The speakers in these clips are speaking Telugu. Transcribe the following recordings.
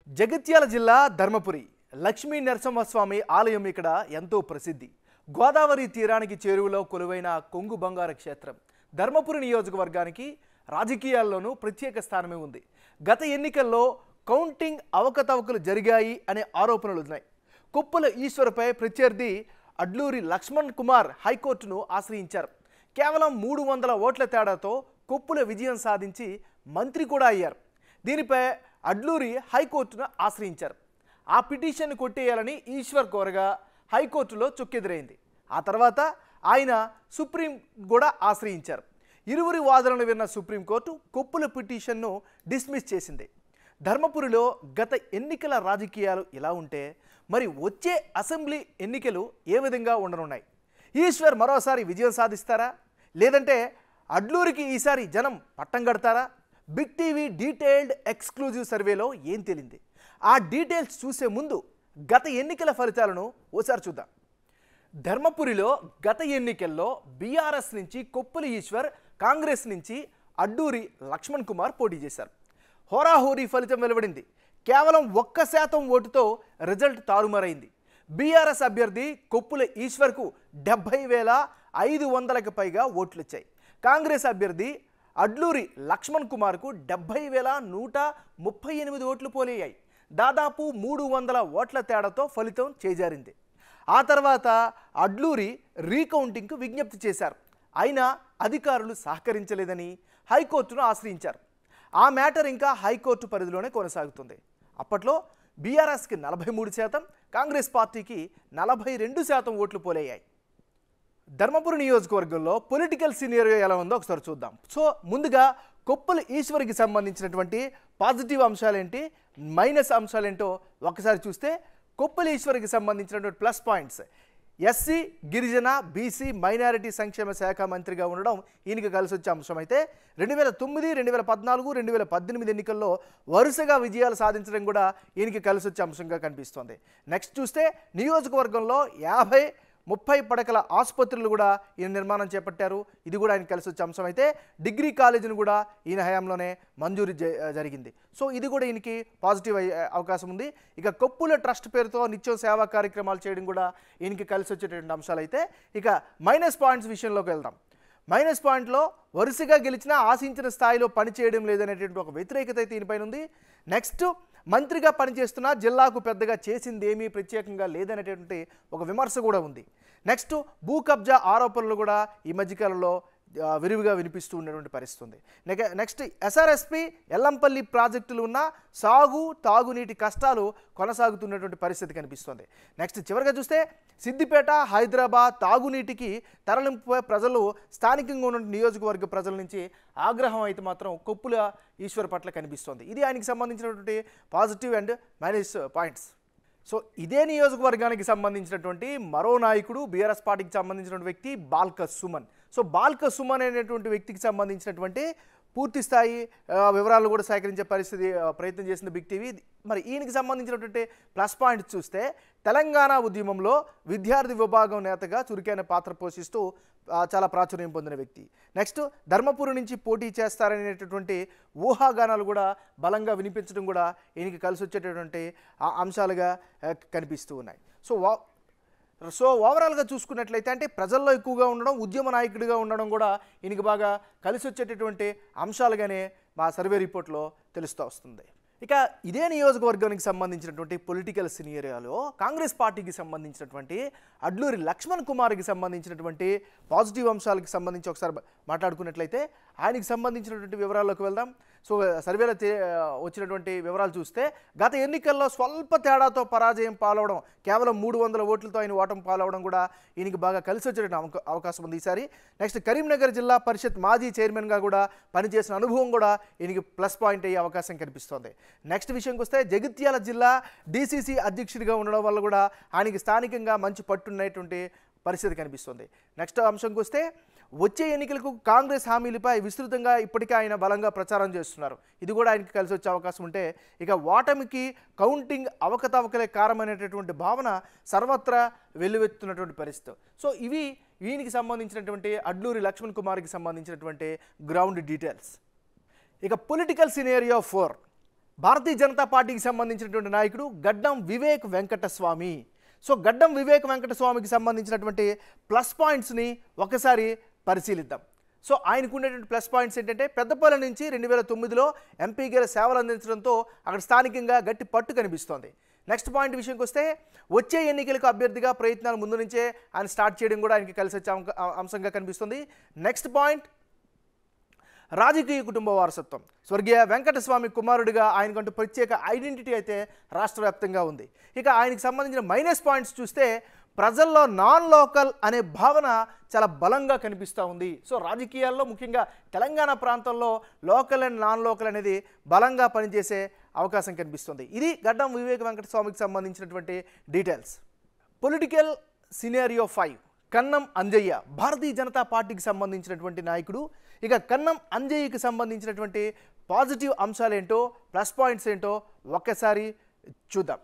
జగిత్యాల జిల్లా ధర్మపురి లక్ష్మీ నరసింహస్వామి ఆలయం ఇక్కడ ఎంతో ప్రసిద్ధి గోదావరి తీరానికి చేరువలో కొలువైన కొంగు బంగార క్షేత్రం ధర్మపురి నియోజకవర్గానికి రాజకీయాల్లోనూ ప్రత్యేక స్థానమే ఉంది గత ఎన్నికల్లో కౌంటింగ్ అవకతవకలు జరిగాయి అనే ఆరోపణలు ఉన్నాయి కుప్పల ఈశ్వర్పై ప్రత్యర్థి అడ్లూరి లక్ష్మణ్ కుమార్ హైకోర్టును ఆశ్రయించారు కేవలం మూడు వందల ఓట్ల తేడాతో కొప్పుల విజయం సాధించి మంత్రి కూడా అయ్యారు దీనిపై అడ్లూరి హైకోర్టును ఆశ్రయించారు ఆ పిటిషన్ కొట్టేయాలని ఈశ్వర్ కోరగా హైకోర్టులో చుక్కెదురైంది ఆ తర్వాత ఆయన సుప్రీం కూడా ఆశ్రయించారు ఇరువురి వాదనలు విన్న సుప్రీంకోర్టు కొప్పుల పిటిషన్ను డిస్మిస్ చేసింది ధర్మపురిలో గత ఎన్నికల రాజకీయాలు ఇలా ఉంటే మరి వచ్చే అసెంబ్లీ ఎన్నికలు ఏ విధంగా ఉండనున్నాయి ఈశ్వర్ మరోసారి విజయం సాధిస్తారా లేదంటే అడ్లూరికి ఈసారి జనం పట్టం కడతారా బిగ్ టీవీ డీటెయిల్డ్ ఎక్స్క్లూజివ్ సర్వేలో ఏం తేలింది ఆ డీటెయిల్స్ చూసే ముందు గత ఎన్నికల ఫలితాలను ఓసారి చూద్దాం ధర్మపురిలో గత ఎన్నికల్లో బీఆర్ఎస్ నుంచి కొప్పులి ఈశ్వర్ కాంగ్రెస్ నుంచి అడ్డూరి లక్ష్మణ్ కుమార్ పోటీ చేశారు హోరాహోరీ ఫలితం వెలువడింది కేవలం ఒక్క శాతం ఓటుతో రిజల్ట్ తారుమారైంది బీఆర్ఎస్ అభ్యర్థి కొప్పుల ఈశ్వర్కు డెబ్బై వేల ఐదు వందలకు పైగా ఓట్లు వచ్చాయి కాంగ్రెస్ అభ్యర్థి అడ్లూరి లక్ష్మణ్ కుమార్కు డెబ్బై వేల నూట ముప్పై ఎనిమిది ఓట్లు పోలయ్యాయి దాదాపు మూడు వందల ఓట్ల తేడాతో ఫలితం చేజారింది ఆ తర్వాత అడ్లూరి రీకౌంటింగ్కు విజ్ఞప్తి చేశారు అయినా అధికారులు సహకరించలేదని హైకోర్టును ఆశ్రయించారు ఆ మ్యాటర్ ఇంకా హైకోర్టు పరిధిలోనే కొనసాగుతుంది అప్పట్లో బీఆర్ఎస్కి నలభై మూడు శాతం కాంగ్రెస్ పార్టీకి నలభై రెండు శాతం ఓట్లు పోలయ్యాయి ధర్మపురి నియోజకవర్గంలో పొలిటికల్ సీనియర్ ఎలా ఉందో ఒకసారి చూద్దాం సో ముందుగా కొప్పల ఈశ్వరికి సంబంధించినటువంటి పాజిటివ్ అంశాలేంటి మైనస్ అంశాలేంటో ఒకసారి చూస్తే కొప్పల ఈశ్వరికి సంబంధించినటువంటి ప్లస్ పాయింట్స్ ఎస్సీ గిరిజన బీసీ మైనారిటీ సంక్షేమ శాఖ మంత్రిగా ఉండడం ఈయనకి కలిసి వచ్చే అంశం అయితే రెండు వేల తొమ్మిది రెండు వేల పద్నాలుగు రెండు వేల పద్దెనిమిది ఎన్నికల్లో వరుసగా విజయాలు సాధించడం కూడా ఈయనకి కలిసి వచ్చే అంశంగా కనిపిస్తోంది నెక్స్ట్ చూస్తే నియోజకవర్గంలో యాభై ముప్పై పడకల ఆసుపత్రులు కూడా ఈయన నిర్మాణం చేపట్టారు ఇది కూడా ఆయన కలిసి వచ్చే అంశం అయితే డిగ్రీ కాలేజీని కూడా ఈయన హయాంలోనే మంజూరు జ- జరిగింది సో ఇది కూడా ఈయనకి పాజిటివ్ అయ్యే అవకాశం ఉంది ఇక కొప్పుల ట్రస్ట్ పేరుతో నిత్యం సేవా కార్యక్రమాలు చేయడం కూడా ఈయనకి కలిసి వచ్చేటువంటి అంశాలు అయితే ఇక మైనస్ పాయింట్స్ విషయంలోకి వెళ్దాం మైనస్ పాయింట్లో వరుసగా గెలిచినా ఆశించిన స్థాయిలో పనిచేయడం లేదనేటువంటి ఒక వ్యతిరేకత అయితే ఈయనపైన ఉంది నెక్స్ట్ మంత్రిగా పనిచేస్తున్నా జిల్లాకు పెద్దగా చేసింది ఏమీ ప్రత్యేకంగా లేదనేటువంటి ఒక విమర్శ కూడా ఉంది నెక్స్ట్ భూ కబ్జా ఆరోపణలు కూడా ఈ మధ్యకాలంలో ఆ, విరివిగా వినిపిస్తూ ఉన్నటువంటి పరిస్థితి ఉంది నెగ- నెక్స్ట్ ఎస్ఆర్ఎస్పి ఎల్లంపల్లి ప్రాజెక్టులు ఉన్న సాగు తాగునీటి కష్టాలు కొనసాగుతున్నటువంటి పరిస్థితి కనిపిస్తుంది నెక్స్ట్ చివరిగా చూస్తే సిద్దిపేట హైదరాబాద్ తాగునీటికి తరలింపుపై ప్రజలు స్థానికంగా ఉన్న నియోజకవర్గ ప్రజల నుంచి ఆగ్రహం అయితే మాత్రం కొప్పుల ఈశ్వర్ పట్ల కనిపిస్తోంది ఇది ఆయనకి సంబంధించినటువంటి positive and minus points so ఇదే నియోజకవర్గానికి సంబంధించినటువంటి మరో నాయకుడు బీఆర్ఎస్ పార్టీకి సంబంధించినటువంటి వ్యక్తి బాల్క సుమన్ సో బాల్క సుమన్ అనేటువంటి వ్యక్తికి సంబంధించినటువంటి పూర్తి స్థాయి ఆ, వివరాలు కూడా సేకరించే పరిస్థితి ఆ, ప్రయత్నం చేసింది బిగ్ టీవీ మరి ఈయనకి సంబంధించినటువంటి ప్లస్ పాయింట్ చూస్తే తెలంగాణ ఉద్యమంలో విద్యార్థి విభాగం నేతగా చురుకైన పాత్ర పోషిస్తూ ఆ, చాలా ప్రాచుర్యం పొందిన వ్యక్తి నెక్స్ట్ ధర్మపురి నుంచి పోటీ చేస్తారనేటటువంటి ఊహాగానాలు కూడా బలంగా వినిపించడం కూడా ఈయనకి కలిసి వచ్చేటటువంటి ఆ అంశాలుగా ఆ, కనిపిస్తూ ఉన్నాయి సో వా సో ఓవరాల్గా చూసుకున్నట్లయితే అంటే ప్రజల్లో ఎక్కువగా ఉండడం ఉద్యమ నాయకుడిగా ఉండడం కూడా ఈయనకి బాగా కలిసి వచ్చేటటువంటి అంశాలుగానే మా సర్వే రిపోర్ట్లో తెలుస్తూ వస్తుంది ఇక ఇదే నియోజకవర్గానికి సంబంధించినటువంటి పొలిటికల్ సినియరియాలో కాంగ్రెస్ పార్టీకి సంబంధించినటువంటి అడ్లూరి లక్ష్మణ్ కుమార్కి సంబంధించినటువంటి పాజిటివ్ అంశాలకు సంబంధించి ఒకసారి మాట్లాడుకున్నట్లయితే ఆయనకి సంబంధించినటువంటి వివరాల్లోకి వెళ్దాం సో సర్వేలో తే- వచ్చినటువంటి వివరాలు చూస్తే గత ఎన్నికల్లో స్వల్ప తేడాతో పరాజయం పాలవడం కేవలం మూడు వందల ఓట్లతో ఆయన ఓటమి పాలవడం కూడా ఈయనకి బాగా కలిసి వచ్చే అవకాశం ఉంది ఈసారి నెక్స్ట్ కరీంనగర్ జిల్లా పరిషత్ మాజీ చైర్మన్గా కూడా పనిచేసిన అనుభవం కూడా ఈయనకి ప్లస్ పాయింట్ అయ్యే అవకాశం కనిపిస్తోంది నెక్స్ట్ విషయంకి వస్తే జగిత్యాల జిల్లా డీసీసీ అధ్యక్షుడిగా ఉండడం వల్ల కూడా ఆయనకి స్థానికంగా మంచి పట్టున్నటువంటి పరిస్థితి కనిపిస్తుంది నెక్స్ట్ అంశంకి వస్తే వచ్చే ఎన్నికలకు కాంగ్రెస్ హామీలపై విస్తృతంగా ఇప్పటికే ఆయన బలంగా ప్రచారం చేస్తున్నారు ఇది కూడా ఆయనకి కలిసి వచ్చే అవకాశం ఉంటే ఇక ఓటమికి కౌంటింగ్ అవకతవకలే కారణమైనటువంటి భావన సర్వత్రా వెల్లువెత్తున్నటువంటి పరిస్థితి సో ఇవి ఈయనకి సంబంధించినటువంటి అడ్లూరి లక్ష్మణ్ కుమార్కి సంబంధించినటువంటి గ్రౌండ్ డీటెయిల్స్ ఇక political scenario four Bharatiya Janata పార్టీకి సంబంధించినటువంటి నాయకుడు గడ్డం వివేక్ వెంకటస్వామి సో గడ్డం వివేక్ వెంకటస్వామికి సంబంధించినటువంటి ప్లస్ పాయింట్స్ని ఒకసారి పరిశీలిద్దాం సో ఆయనకు ఉండేటువంటి ప్లస్ పాయింట్స్ ఏంటంటే పెద్దపల్లి నుంచి రెండు వేల తొమ్మిదిలో ఎంపీగా సేవలు అందించడంతో అక్కడ స్థానికంగా గట్టి పట్టు కనిపిస్తోంది నెక్స్ట్ పాయింట్ విషయంకి వస్తే వచ్చే ఎన్నికలకు అభ్యర్థిగా ప్రయత్నాలు ముందు నుంచే ఆయన స్టార్ట్ చేయడం కూడా ఆయనకి కలిసి వచ్చే అంక- అంశంగా కనిపిస్తుంది నెక్స్ట్ పాయింట్ రాజకీయ కుటుంబ వారసత్వం స్వర్గీయ వెంకటస్వామి కుమారుడిగా ఆయనకంటూ ప్రత్యేక ఐడెంటిటీ అయితే రాష్ట్ర వ్యాప్తంగా ఉంది ఇక ఆయనకి సంబంధించిన మైనస్ పాయింట్స్ చూస్తే ప్రజల్లో నాన్ లోకల్ అనే భావన చాలా బలంగా కనిపిస్తూ ఉంది సో రాజకీయాల్లో ముఖ్యంగా తెలంగాణ ప్రాంతంలో లోకల్ అండ్ నాన్ లోకల్ అనేది బలంగా పనిచేసే అవకాశం కనిపిస్తుంది ఇది గడ్డం వివేక్ వెంకటస్వామికి సంబంధించినటువంటి details political scenario five Kannam Anjaiah Bharatiya Janata పార్టీకి సంబంధించినటువంటి నాయకుడు ఇక కన్నం అంజయ్యకి సంబంధించినటువంటి పాజిటివ్ అంశాలేంటో ప్లస్ పాయింట్స్ ఏంటో ఒక్కసారి చూద్దాం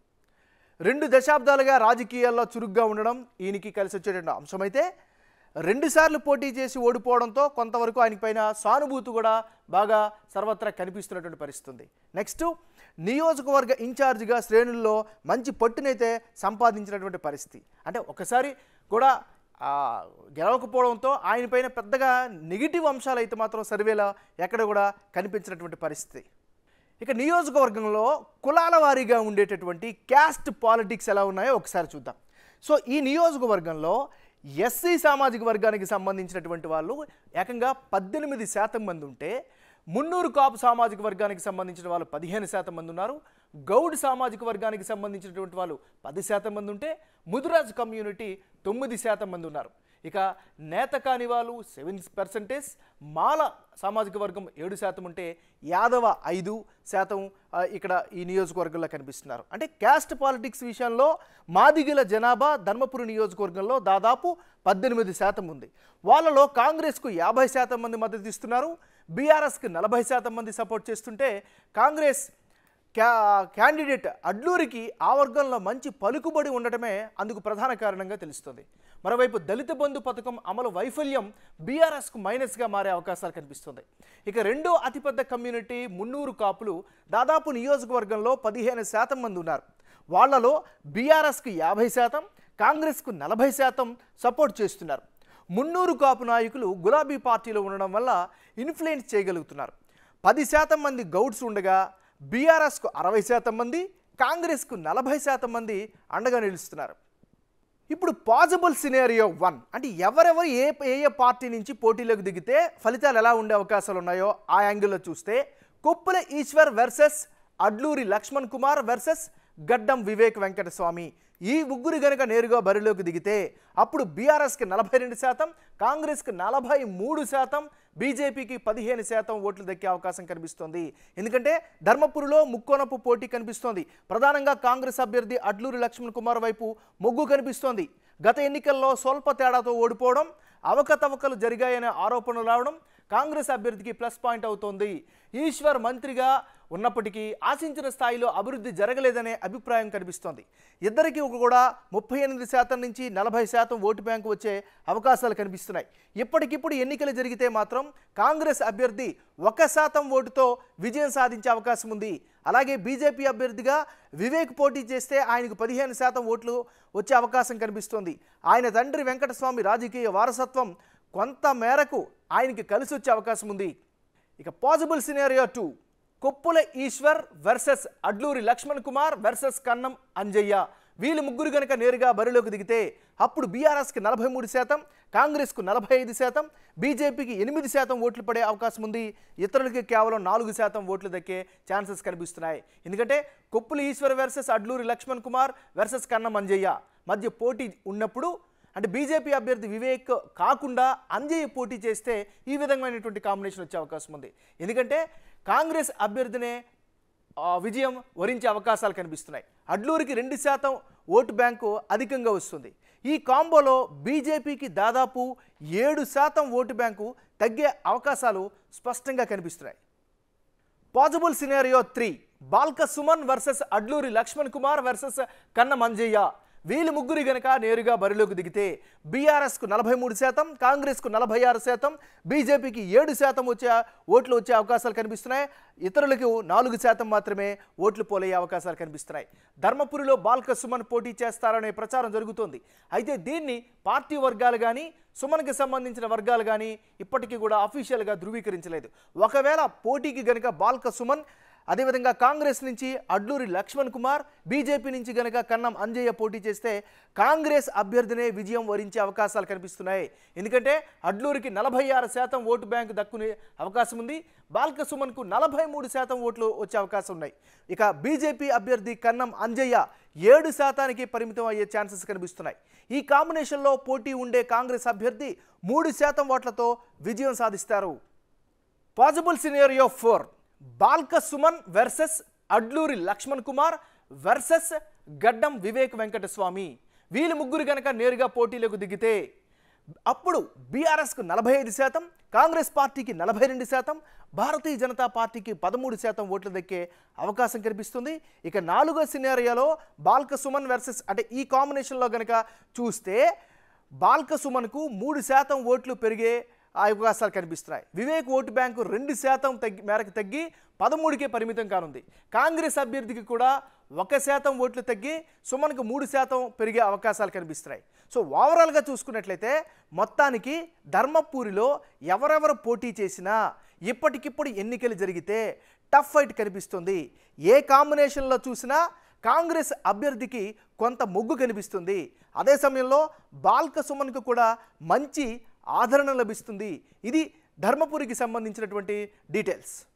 రెండు దశాబ్దాలుగా రాజకీయాల్లో చురుగ్గా ఉండడం ఈయనకి కలిసి వచ్చేటువంటి అంశమైతే రెండుసార్లు పోటీ చేసి ఓడిపోవడంతో కొంతవరకు ఆయన పైన సానుభూతి కూడా బాగా సర్వత్రా కనిపిస్తున్నటువంటి పరిస్థితి ఉంది నెక్స్ట్ నియోజకవర్గ ఇన్ఛార్జిగా శ్రేణుల్లో మంచి పట్టునైతే సంపాదించినటువంటి పరిస్థితి అంటే ఒకసారి కూడా ఆ, గెలవకపోవడంతో ఆయన పైన పెద్దగా నెగిటివ్ అంశాలు అయితే మాత్రం సర్వేలో ఎక్కడ కూడా కనిపించినటువంటి పరిస్థితి ఇక నియోజకవర్గంలో కులాల వారీగా ఉండేటటువంటి క్యాస్ట్ పాలిటిక్స్ ఎలా ఉన్నాయో ఒకసారి చూద్దాం సో ఈ నియోజకవర్గంలో ఎస్సీ సామాజిక వర్గానికి సంబంధించినటువంటి వాళ్ళు ఏకంగా పద్దెనిమిది శాతం మంది ఉంటే మున్నూరు కాపు సామాజిక వర్గానికి సంబంధించిన వాళ్ళు పదిహేను శాతం మంది ఉన్నారు గౌడ్ సామాజిక వర్గానికి సంబంధించినటువంటి వాళ్ళు పది శాతం మంది ఉంటే ముదురాజ్ కమ్యూనిటీ తొమ్మిది శాతం మంది ఉన్నారు ఇక నేత కాని వాళ్ళు సెవెన్ పర్సెంటేజ్ మాల సామాజిక వర్గం ఏడు శాతం ఉంటే యాదవ ఐదు శాతం ఆ, ఇక్కడ ఈ నియోజకవర్గంలో కనిపిస్తున్నారు అంటే క్యాస్ట్ పాలిటిక్స్ విషయంలో మాదిగల జనాభా ధర్మపురి నియోజకవర్గంలో దాదాపు పద్దెనిమిది శాతం ఉంది వాళ్ళలో కాంగ్రెస్కు యాభై శాతం మంది మద్దతు ఇస్తున్నారు బీఆర్ఎస్కి నలభై శాతం మంది సపోర్ట్ చేస్తుంటే కాంగ్రెస్ క్యా క్యాండిడేట్ అడ్లూరికి ఆ వర్గంలో మంచి పలుకుబడి ఉండటమే అందుకు ప్రధాన కారణంగా తెలుస్తుంది మరోవైపు దళిత బంధు పథకం అమలు వైఫల్యం బీఆర్ఎస్కు మైనస్గా మారే అవకాశాలు కనిపిస్తుంది ఇక రెండో అతిపెద్ద కమ్యూనిటీ మున్నూరు కాపులు దాదాపు నియోజకవర్గంలో పదిహేను శాతం మంది ఉన్నారు వాళ్ళలో బీఆర్ఎస్కు యాభై శాతం కాంగ్రెస్కు నలభై శాతం సపోర్ట్ చేస్తున్నారు మున్నూరు కాపు నాయకులు గులాబీ పార్టీలో ఉండడం వల్ల ఇన్ఫ్లుయెన్స్ చేయగలుగుతున్నారు పది శాతం మంది గౌడ్స్ ఉండగా బీఆర్ఎస్కు అరవై శాతం మంది కాంగ్రెస్కు నలభై శాతం మంది అండగా నిలుస్తున్నారు ఇప్పుడు పాసిబుల్ సినేరియో వన్ అంటే ఎవరెవరు ఏ ఏ ఏ పార్టీ నుంచి పోటీలోకి దిగితే ఫలితాలు ఎలా ఉండే అవకాశాలు ఉన్నాయో ఆ యాంగిల్లో చూస్తే కొప్పుల ఈశ్వర్ వర్సెస్ అడ్లూరి లక్ష్మణ్ కుమార్ వర్సెస్ గడ్డం వివేక్ వెంకటస్వామి ఈ ముగ్గురు గనుక నేరుగా బరిలోకి దిగితే అప్పుడు బీఆర్ఎస్కి నలభై రెండు శాతం కాంగ్రెస్కి నలభై మూడు శాతం బీజేపీకి పదిహేను శాతం ఓట్లు దక్కే అవకాశం కనిపిస్తోంది ఎందుకంటే ధర్మపురిలో ముక్కోనపు పోటీ కనిపిస్తోంది ప్రధానంగా కాంగ్రెస్ అభ్యర్థి అడ్లూరి లక్ష్మణ్ కుమార్ వైపు మొగ్గు కనిపిస్తోంది గత ఎన్నికల్లో స్వల్ప తేడాతో ఓడిపోవడం అవకతవకలు జరిగాయనే ఆరోపణలు రావడం కాంగ్రెస్ అభ్యర్థికి ప్లస్ పాయింట్ అవుతోంది ఈశ్వర్ మంత్రిగా ఉన్నప్పటికీ ఆశించిన స్థాయిలో అభివృద్ధి జరగలేదనే అభిప్రాయం కనిపిస్తోంది ఇద్దరికి కూడా ముప్పై ఎనిమిది శాతం నుంచి నలభై శాతం ఓటు బ్యాంకు వచ్చే అవకాశాలు కనిపిస్తున్నాయి ఇప్పటికిప్పుడు ఎన్నికలు జరిగితే మాత్రం కాంగ్రెస్ అభ్యర్థి ఒక శాతం ఓటుతో విజయం సాధించే అవకాశం ఉంది అలాగే బీజేపీ అభ్యర్థిగా వివేక్ పోటీ చేస్తే ఆయనకు పదిహేను శాతం ఓట్లు వచ్చే అవకాశం కనిపిస్తోంది ఆయన తండ్రి వెంకటస్వామి రాజకీయ వారసత్వం కొంత మేరకు ఆయనకి కలిసి వచ్చే అవకాశం ఉంది ఇక possible scenario two Koppula Eshwar versus Adluri Laxman Kumar versus Kannam Anjaiah వీళ్ళు ముగ్గురు గనక నేరుగా బరిలోకి దిగితే అప్పుడు బీఆర్ఎస్కి నలభై మూడు శాతం కాంగ్రెస్కు నలభై ఐదు శాతం బీజేపీకి ఎనిమిది శాతం ఓట్లు పడే అవకాశం ఉంది ఇతరులకి కేవలం నాలుగు శాతం ఓట్లు దక్కే ఛాన్సెస్ కనిపిస్తున్నాయి ఎందుకంటే కొప్పుల ఈశ్వర్ వర్సెస్ అడ్లూరి లక్ష్మణ్ కుమార్ వర్సెస్ కన్నం అంజయ్య మధ్య పోటీ ఉన్నప్పుడు అంటే బీజేపీ అభ్యర్థి వివేక్ కాకుండా అంజయ్య పోటీ చేస్తే ఈ విధమైనటువంటి కాంబినేషన్ వచ్చే అవకాశం ఉంది ఎందుకంటే కాంగ్రెస్ అభ్యర్థినే ఆ, విజయం వరించే అవకాశాలు కనిపిస్తున్నాయి అడ్లూరికి రెండు శాతం ఓటు బ్యాంకు అధికంగా వస్తుంది ఈ కాంబోలో బీజేపీకి దాదాపు ఏడు శాతం ఓటు బ్యాంకు తగ్గే అవకాశాలు స్పష్టంగా కనిపిస్తున్నాయి possible scenario three Balka Suman versus Adluri Laxman Kumar versus Kannam Anjaiah వీళ్ళు ముగ్గురు గనక నేరుగా బరిలోకి దిగితే బీఆర్ఎస్కు నలభై మూడు శాతం కాంగ్రెస్కు నలభై ఆరు శాతం బీజేపీకి ఏడు శాతం వచ్చే ఓట్లు వచ్చే అవకాశాలు కనిపిస్తున్నాయి ఇతరులకు నాలుగు శాతం మాత్రమే ఓట్లు పోలయ్యే అవకాశాలు కనిపిస్తున్నాయి ధర్మపురిలో బాల్క సుమన్ పోటీ చేస్తారనే ప్రచారం జరుగుతోంది అయితే దీన్ని పార్టీ వర్గాలు కానీ సుమన్కి సంబంధించిన వర్గాలు కానీ ఇప్పటికీ కూడా అఫీషియల్గా ధృవీకరించలేదు ఒకవేళ పోటీకి గనుక బాల్క సుమన్ అదేవిధంగా కాంగ్రెస్ నుంచి అడ్లూరి లక్ష్మణ్ కుమార్ బీజేపీ నుంచి గనక కన్నం అంజయ్య పోటీ చేస్తే కాంగ్రెస్ అభ్యర్థినే విజయం వరించే అవకాశాలు కనిపిస్తున్నాయి ఎందుకంటే అడ్లూరికి నలభై ఆరు శాతం ఓటు బ్యాంకు దక్కునే అవకాశం ఉంది బాల్క సుమన్కు నలభై మూడు శాతం ఓట్లు వచ్చే అవకాశం ఉన్నాయి ఇక బీజేపీ అభ్యర్థి కన్నం అంజయ్య ఏడు శాతానికి పరిమితం అయ్యే ఛాన్సెస్ కనిపిస్తున్నాయి ఈ కాంబినేషన్లో పోటీ ఉండే కాంగ్రెస్ అభ్యర్థి మూడు శాతం ఓట్లతో విజయం సాధిస్తారు possible scenario four Balka Suman versus Adluri Laxman Kumar versus Gaddam Vivek Venkataswamy వీళ్ళు ముగ్గురు కనుక నేరుగా పోటీలోకి దిగితే అప్పుడు బీఆర్ఎస్కు నలభై ఐదు శాతం కాంగ్రెస్ పార్టీకి నలభై రెండు శాతం భారతీయ జనతా పార్టీకి పదమూడు శాతం ఓట్లు దక్కే అవకాశం కనిపిస్తుంది ఇక నాలుగో సినేరియాలో బాల్క సుమన్ వర్సెస్ అంటే ఈ కాంబినేషన్లో కనుక చూస్తే బాల్క సుమన్కు మూడు శాతం ఓట్లు పెరిగే అవకాశాలు కనిపిస్తున్నాయి వివేక్ ఓటు బ్యాంకు రెండు శాతం తగ్గి మేరకు తగ్గి పదమూడుకే పరిమితం కానుంది కాంగ్రెస్ అభ్యర్థికి కూడా ఒక శాతం ఓట్లు తగ్గి సుమన్కు మూడు శాతం పెరిగే అవకాశాలు కనిపిస్తున్నాయి సో ఓవరాల్గా చూసుకున్నట్లయితే మొత్తానికి ధర్మపూరిలో ఎవరెవరు పోటీ చేసినా ఇప్పటికిప్పుడు ఎన్నికలు జరిగితే టఫ్ ఫైట్ కనిపిస్తుంది ఏ కాంబినేషన్లో చూసినా కాంగ్రెస్ అభ్యర్థికి కొంత మొగ్గు కనిపిస్తుంది అదే సమయంలో బాల్క సుమన్కు కూడా మంచి ఆదరణ లభిస్తుంది ఇది ధర్మపురికి సంబంధించినటువంటి డీటెయిల్స్